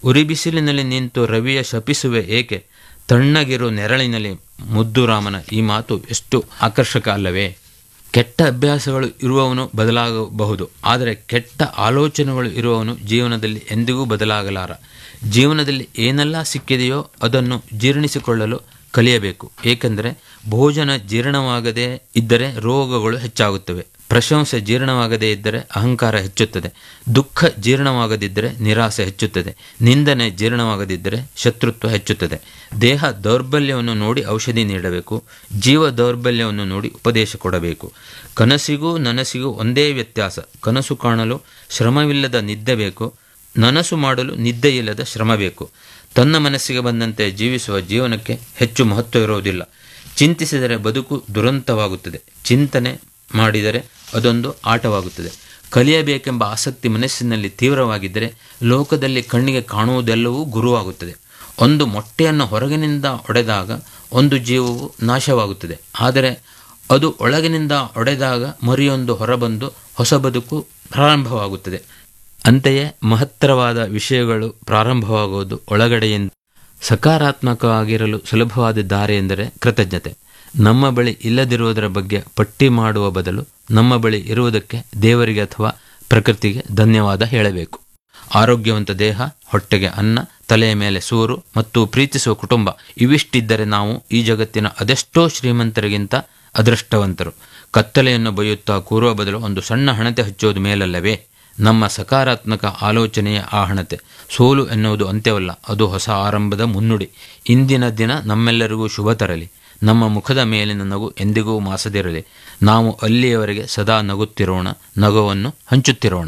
ಉರಿ ಬಿಸಿಲಿನಲ್ಲಿ ನಿಂತು ರವಿಯ ಶಪಿಸುವೆ ಏಕೆ ತಣ್ಣಗಿರು ನೆರಳಿನಲ್ಲಿ ಮುದ್ದು ರಾಮನ ಈ ಮಾತು ಎಷ್ಟು ಆಕರ್ಷಕ ಅಲ್ಲವೇ ಕೆಟ್ಟ ಅಭ್ಯಾಸಗಳು ಇರುವವನು ಬದಲಾಗಬಹುದು ಆದರೆ ಕೆಟ್ಟ ಆಲೋಚನೆಗಳು ಇರುವವನು ಜೀವನದಲ್ಲಿ ಎಂದಿಗೂ ಬದಲಾಗಲಾರ ಜೀವನದಲ್ಲಿ ಏನೆಲ್ಲ ಸಿಕ್ಕಿದೆಯೋ ಅದನ್ನು ಜೀರ್ಣಿಸಿಕೊಳ್ಳಲು ಕಲಿಯಬೇಕು ಏಕೆಂದರೆ ಭೋಜನ ಜೀರ್ಣವಾಗದೇ ಇದ್ದರೆ ರೋಗಗಳು ಹೆಚ್ಚಾಗುತ್ತವೆ ಪ್ರಶಂಸೆ ಜೀರ್ಣವಾಗದೇ ಇದ್ದರೆ ಅಹಂಕಾರ ಹೆಚ್ಚುತ್ತದೆ ದುಃಖ ಜೀರ್ಣವಾಗದಿದ್ದರೆ ನಿರಾಸೆ ಹೆಚ್ಚುತ್ತದೆ ನಿಂದನೆ ಜೀರ್ಣವಾಗದಿದ್ದರೆ ಶತ್ರುತ್ವ ಹೆಚ್ಚುತ್ತದೆ ದೇಹ ದೌರ್ಬಲ್ಯವನ್ನು ನೋಡಿ ಔಷಧಿ ನೀಡಬೇಕು ಜೀವ ದೌರ್ಬಲ್ಯವನ್ನು ನೋಡಿ ಉಪದೇಶ ಕೊಡಬೇಕು ಕನಸಿಗೂ ನನಸಿಗೂ ಒಂದೇ ವ್ಯತ್ಯಾಸ ಕನಸು ಕಾಣಲು ಶ್ರಮವಿಲ್ಲದ ನಿದ್ದೆ ಬೇಕು ನನಸು ಮಾಡಲು ನಿದ್ದೆಯಿಲ್ಲದ ಶ್ರಮ ಬೇಕು ತನ್ನ ಮನಸ್ಸಿಗೆ ಬಂದಂತೆ ಜೀವಿಸುವ ಜೀವನಕ್ಕೆ ಹೆಚ್ಚು ಮಹತ್ವ ಇರುವುದಿಲ್ಲ ಚಿಂತಿಸಿದರೆ ಬದುಕು ದುರಂತವಾಗುತ್ತದೆ ಚಿಂತನೆ ಮಾಡಿದರೆ ಅದೊಂದು ಆಟವಾಗುತ್ತದೆ ಕಲಿಯಬೇಕೆಂಬ ಆಸಕ್ತಿ ಮನಸ್ಸಿನಲ್ಲಿ ತೀವ್ರವಾಗಿದ್ದರೆ ಲೋಕದಲ್ಲಿ ಕಣ್ಣಿಗೆ ಕಾಣುವುದೆಲ್ಲವೂ ಗುರುವಾಗುತ್ತದೆ ಒಂದು ಮೊಟ್ಟೆಯನ್ನು ಹೊರಗಿನಿಂದ ಒಡೆದಾಗ ಒಂದು ಜೀವವು ನಾಶವಾಗುತ್ತದೆ ಆದರೆ ಅದು ಒಳಗಿನಿಂದ ಒಡೆದಾಗ ಮರಿಯೊಂದು ಹೊರಬಂದು ಹೊಸ ಬದುಕು ಪ್ರಾರಂಭವಾಗುತ್ತದೆ ಅಂತೆಯೇ ಮಹತ್ತರವಾದ ವಿಷಯಗಳು ಪ್ರಾರಂಭವಾಗುವುದು ಒಳಗಡೆಯಿಂದ ಸಕಾರಾತ್ಮಕವಾಗಿರಲು ಸುಲಭವಾದ ದಾರಿ ಎಂದರೆ ಕೃತಜ್ಞತೆ ನಮ್ಮ ಬಳಿ ಇಲ್ಲದಿರುವುದರ ಬಗ್ಗೆ ಪಟ್ಟಿ ಮಾಡುವ ಬದಲು ನಮ್ಮ ಬಳಿ ಇರುವುದಕ್ಕೆ ದೇವರಿಗೆ ಅಥವಾ ಪ್ರಕೃತಿಗೆ ಧನ್ಯವಾದ ಹೇಳಬೇಕು ಆರೋಗ್ಯವಂತ ದೇಹ ಹೊಟ್ಟೆಗೆ ಅನ್ನ ತಲೆಯ ಮೇಲೆ ಸೂರು ಮತ್ತು ಪ್ರೀತಿಸುವ ಕುಟುಂಬ ಇವಿಷ್ಟಿದ್ದರೆ ನಾವು ಈ ಜಗತ್ತಿನ ಅದೆಷ್ಟೋ ಶ್ರೀಮಂತರಿಗಿಂತ ಅದೃಷ್ಟವಂತರು ಕತ್ತಲೆಯನ್ನು ಬೈಯುತ್ತಾ ಕೂರುವ ಬದಲು ಒಂದು ಸಣ್ಣ ಹಣತೆ ಹಚ್ಚೋದು ಮೇಲಲ್ಲವೇ ನಮ್ಮ ಸಕಾರಾತ್ಮಕ ಆಲೋಚನೆಯ ಆ ಹಣತೆ ಸೋಲು ಎನ್ನುವುದು ಅಂತ್ಯವಲ್ಲ ಅದು ಹೊಸ ಆರಂಭದ ಮುನ್ನುಡಿ ಇಂದಿನ ದಿನ ನಮ್ಮೆಲ್ಲರಿಗೂ ಶುಭ ತರಲಿ ನಮ್ಮ ಮುಖದ ಮೇಲಿನ ನಗು ಎಂದಿಗೂ ಮಾಸದಿರಲಿ ನಾವು ಅಲ್ಲಿಯವರೆಗೆ ಸದಾ ನಗುತ್ತಿರೋಣ ನಗುವನ್ನು ಹಂಚುತ್ತಿರೋಣ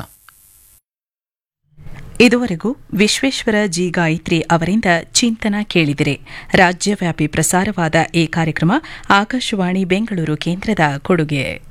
ಇದುವರೆಗೂ ವಿಶ್ವೇಶ್ವರ ಜಿ ಗಾಯತ್ರಿ ಅವರಿಂದ ಚಿಂತನ ಕೇಳಿದಿರೆ ರಾಜ್ಯವ್ಯಾಪಿ ಪ್ರಸಾರವಾದ ಈ ಕಾರ್ಯಕ್ರಮ ಆಕಾಶವಾಣಿ ಬೆಂಗಳೂರು ಕೇಂದ್ರದ ಕೊಡುಗೆ